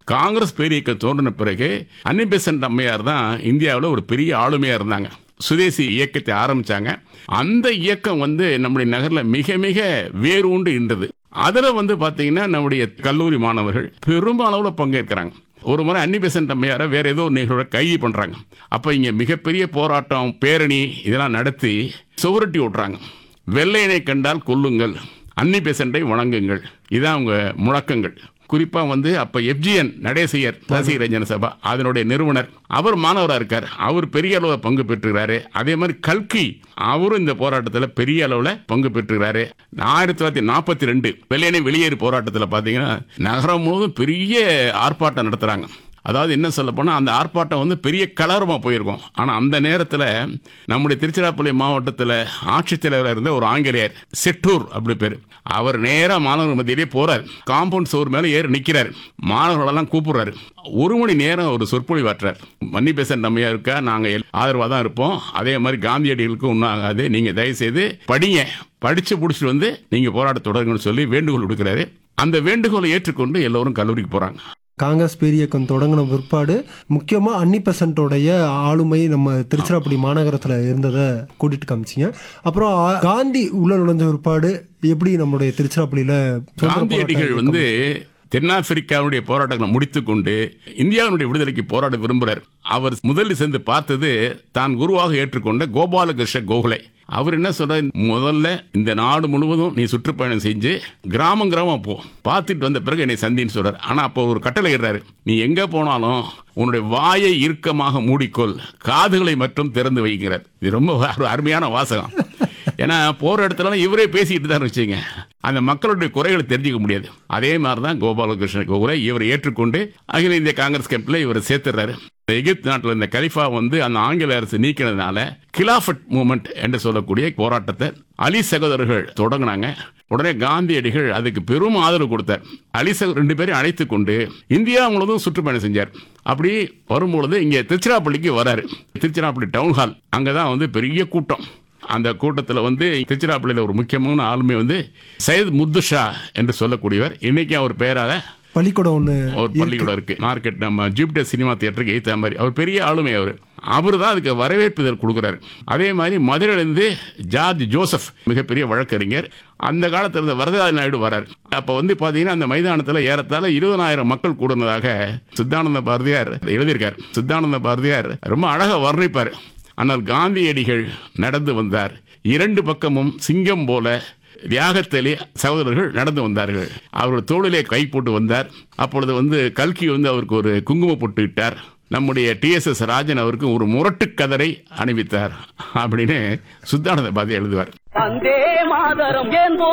காங்கிரஸ் பேரியக்கம் தோன்றின பிறகு அன்னி பெசன்ட் அம்மையார் தான் இந்தியாவில் ஒரு பெரிய ஆளுமையா இருந்தாங்க சுதேசி இயக்கத்தை ஆரம்பிச்சாங்க அந்த இயக்கம் வந்து நம்முடைய நகர்ல மிக மிக வேரூண்டு இருந்தது அதுல வந்து பாத்தீங்கன்னா நம்முடைய கல்லூரி மாணவர்கள் பெரும்பாலான பங்கேற்கிறாங்க ஒரு முறை அன்னி பெசன்ட் அம்மையாரை வேற ஏதோ ஒரு நிகழ்வை கைது பண்றாங்க அப்ப இங்க மிகப்பெரிய போராட்டம் பேரணி இதெல்லாம் நடத்தி சுவரட்டி விட்றாங்க வெள்ளையனை கண்டால் கொல்லுங்கள் அன்னி பெசண்டை வணங்குங்கள் இதான் அவங்க முழக்கங்கள் குறிப்பா வந்து அப்ப எஃப்ஜிஎன் நடேசையர் ரசிக ரஞ்சன சபா அதனுடைய நிறுவனர் அவர் மாணவராக இருக்கார் அவர் பெரிய அளவில் பங்கு பெற்றுகிறாரு அதே மாதிரி கல்கி அவரும் இந்த போராட்டத்தில் பெரிய அளவில் பங்கு பெற்றுகிறாரு ஆயிரத்தி தொள்ளாயிரத்தி நாற்பத்தி ரெண்டு வெள்ளையனை வெளியேறு போராட்டத்தில் பார்த்தீங்கன்னா நகரம் முழுவதும் பெரிய ஆர்ப்பாட்டம் நடத்துகிறாங்க அதாவது என்ன சொல்ல போனால் அந்த ஆர்ப்பாட்டம் வந்து பெரிய கலரமாக போயிருக்கும் ஆனால் அந்த நேரத்தில் நம்முடைய திருச்சிராப்பள்ளி மாவட்டத்தில் ஆட்சித்தலைவராக இருந்த ஒரு ஆங்கிலேயர் செட்டூர் அப்படி பேர் அவர் நேராக மாணவர் மத்தியிலே போறார் காம்பவுண்ட் சோர் மேலே ஏறி நிற்கிறார் மாணவர்களெல்லாம் கூப்பிடுறாரு ஒரு மணி நேரம் ஒரு சொற்பொழிவாற்றார் மன்னி பேசன் நம்மையா இருக்கா நாங்கள் ஆதரவாக தான் இருப்போம் அதே மாதிரி காந்தியடிகளுக்கும் ஒன்றும் ஆகாது நீங்கள் தயவுசெய்து படிங்க படித்து பிடிச்சிட்டு வந்து நீங்கள் போராட்ட தொடருங்கன்னு சொல்லி வேண்டுகோள் விடுக்கிறாரு அந்த வேண்டுகோளை ஏற்றுக்கொண்டு எல்லோரும் கல்லூரிக்கு போகிறாங்க காங்கிரஸ் பேரியக்கம் தொடங்கின பிற்பாடு முக்கியமாக அன்னி பெசன்ட்டோடைய ஆளுமை நம்ம திருச்சிராப்பள்ளி மாநகரத்தில் இருந்ததை கூட்டிட்டு காமிச்சிங்க அப்புறம் ஆ- காந்தி உள்ள நுழைஞ்ச பிற்பாடு எப்படி நம்மளுடைய திருச்சிராப்பள்ளியில் சுதந்திர காந்தியடிகள் போராட்ட வந்து தென்னாப்பிரிக்காவுடைய போராட்டங்களை முடித்துக்கொண்டு இந்தியாவினுடைய விடுதலைக்கு போராட விரும்புகிறார் அவர் முதலில் சென்று பார்த்தது தான் குருவாக ஏற்றுக்கொண்ட கோபாலகிருஷ்ண கோகலே அவர் என்ன சொல்றார் முதல்ல இந்த நாடு முழுவதும் நீ சுற்றுப்பயணம் செஞ்சு கிராமம் கிராமம் போ பார்த்துட்டு வந்த பிறகு என்னை சந்தின்னு சொல்றார் ஆனா அப்போ ஒரு கட்டளை இடுறாரு நீ எங்க போனாலும் உன்னுடைய வாயை இறுக்கமாக மூடிக்கொள் காதுகளை மட்டும் திறந்து வைக்கிறார் இது ரொம்ப ஒரு அருமையான வாசகம் ஏன்னா போற இடத்துல இவரே பேசிக்கிட்டு தான் வச்சுங்க அந்த மக்களுடைய குறைகளை தெரிஞ்சுக்க முடியாது அதே மாதிரி தான் கோபாலகிருஷ்ண கோகுலை இவரை ஏற்றுக்கொண்டு அகில இந்திய காங்கிரஸ் கேம்ப்ல இவரை சேர்த்துறாரு இந்த எகிப்து நாட்டில் இந்த கலிஃபா வந்து அந்த ஆங்கில அரசு நீக்கினதுனால கிலாஃபட் மூமெண்ட் என்று சொல்லக்கூடிய போராட்டத்தை அலி சகோதரர்கள் தொடங்கினாங்க உடனே காந்தியடிகள் அதுக்கு பெரும் ஆதரவு கொடுத்தார் அலி சகோ ரெண்டு பேரையும் அழைத்து கொண்டு இந்தியா முழுவதும் சுற்றுப்பயணம் செஞ்சார் அப்படி வரும்பொழுது இங்கே திருச்சிராப்பள்ளிக்கு வராரு திருச்சிராப்பள்ளி டவுன் ஹால் அங்கே தான் வந்து பெரிய கூட்டம் அந்த கூட்டத்தில் வந்து திருச்சிராப்பள்ளியில் ஒரு முக்கியமான ஆளுமை வந்து சையத் முத்துஷா என்று சொல்லக்கூடியவர் இன்னைக்கு அவர் பெயராக பள்ளிக்கூடம் ஒன்று ஒரு பள்ளிக்கூடம் இருக்கு மார்க்கெட் நம்ம ஜூபிட்டர் சினிமா தியேட்டருக்கு எய்த்த மாதிரி அவர் பெரிய ஆளுமை அவர் அவர் தான் அதுக்கு வரவேற்பு இதழ் கொடுக்குறாரு அதே மாதிரி மதுரையிலேருந்து ஜார்ஜ் ஜோசப் மிகப்பெரிய வழக்கறிஞர் அந்த காலத்தில் இருந்த வரதராஜ நாயுடு வரார் அப்போ வந்து பார்த்தீங்கன்னா அந்த மைதானத்தில் ஏறத்தாழ இருபதாயிரம் மக்கள் கூடுனதாக சித்தானந்த பாரதியார் எழுதியிருக்கார் சித்தானந்த பாரதியார் ரொம்ப அழகாக வர்ணிப்பார் ஆனால் காந்தியடிகள் நடந்து வந்தார் இரண்டு பக்கமும் சிங்கம் போல தியாகத்திலே சகோதரர்கள் நடந்து வந்தார்கள் அவர்கள் தோளிலே கை போட்டு வந்தார் அப்பொழுது வந்து கல்கி வந்து அவருக்கு ஒரு குங்கும பொட்டு இட்டார் நம்முடைய டிஎஸ்எஸ் ராஜன் அவருக்கு ஒரு முரட்டு கதரை அணிவித்தார் அப்படின்னு சுத்தானந்த பாதி எழுதுவார் வந்தே மாதரம் என்போ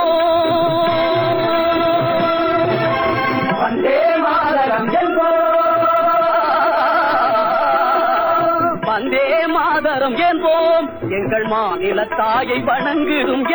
வந்தே மாதரம் என்போ வந்தே மாதரம் என்போம் எங்கள் மாநில தாயை வணங்குதும்